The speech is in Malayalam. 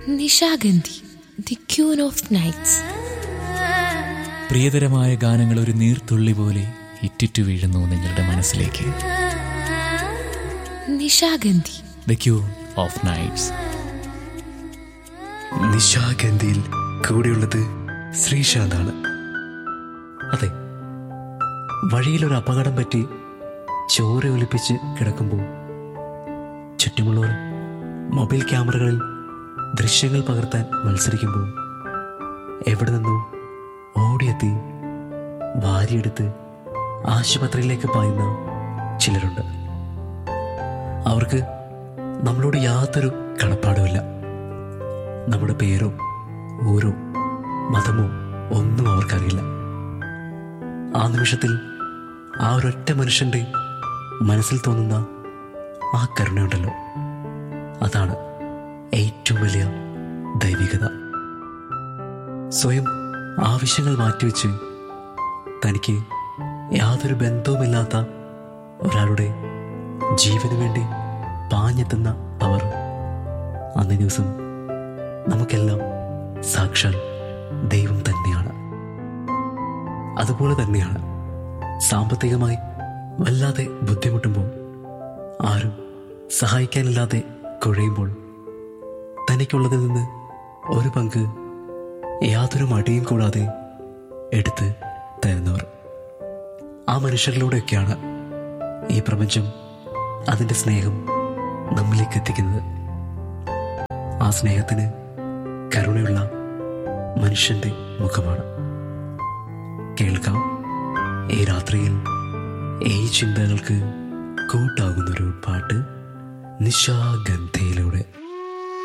Nishagandhi the queen of nights പ്രിയതരമായ ഗാനങ്ങൾ ഒരു നീർത്തുള്ളി പോലെ ഇറ്റിറ്റു വീഴുന്നു നിങ്ങളുടെ മനസ്സിലേക്ക് Nishagandhi the queen of nights നിശാഗന്ധിയിൽ കൂടെയുള്ളത് ശ്രീശാന്താണ് അതെ വഴിയിലൊരു അപകടം പറ്റി ചോര ഒലിപ്പിച്ച് കിടക്കുമ്പോൾ ചുറ്റുമുള്ളവർ മൊബൈൽ ക്യാമറകളിൽ ദൃശ്യങ്ങൾ പകർത്താൻ മത്സരിക്കുമ്പോൾ എവിടെ നിന്നോ ഓടിയെത്തി വാരിയെടുത്ത് ആശുപത്രിയിലേക്ക് പായുന്ന ചിലരുണ്ട് അവർക്ക് നമ്മളോട് യാതൊരു കടപ്പാടുമില്ല നമ്മുടെ പേരോ ഊരോ മതമോ ഒന്നും അവർക്കറിയില്ല ആ നിമിഷത്തിൽ ആ ഒരൊറ്റ മനുഷ്യന്റെ മനസ്സിൽ തോന്നുന്ന ആ കരുണയുണ്ടല്ലോ അതാണ് ഏറ്റവും വലിയ ദൈവികത സ്വയം ആവശ്യങ്ങൾ മാറ്റിവെച്ച് തനിക്ക് യാതൊരു ബന്ധവുമില്ലാത്ത ഒരാളുടെ ജീവന് വേണ്ടി പാഞ്ഞെത്തുന്ന അവർ അന്നേ ദിവസം നമുക്കെല്ലാം സാക്ഷാൽ ദൈവം തന്നെയാണ് അതുപോലെ തന്നെയാണ് സാമ്പത്തികമായി വല്ലാതെ ബുദ്ധിമുട്ടുമ്പോൾ ആരും സഹായിക്കാനില്ലാതെ കുഴയുമ്പോൾ തനിക്കുള്ളതിൽ നിന്ന് ഒരു പങ്ക് യാതൊരു മടിയും കൂടാതെ എടുത്ത് തരുന്നവർ ആ മനുഷ്യരിലൂടെയൊക്കെയാണ് ഈ പ്രപഞ്ചം അതിൻ്റെ സ്നേഹം നമ്മിലേക്ക് എത്തിക്കുന്നത് ആ സ്നേഹത്തിന് കരുണയുള്ള മനുഷ്യന്റെ മുഖമാണ് കേൾക്കാം ഈ രാത്രിയിൽ ഈ ചിന്തകൾക്ക് കൂട്ടാകുന്നൊരു പാട്ട് നിശാഗന്ധയിലൂടെ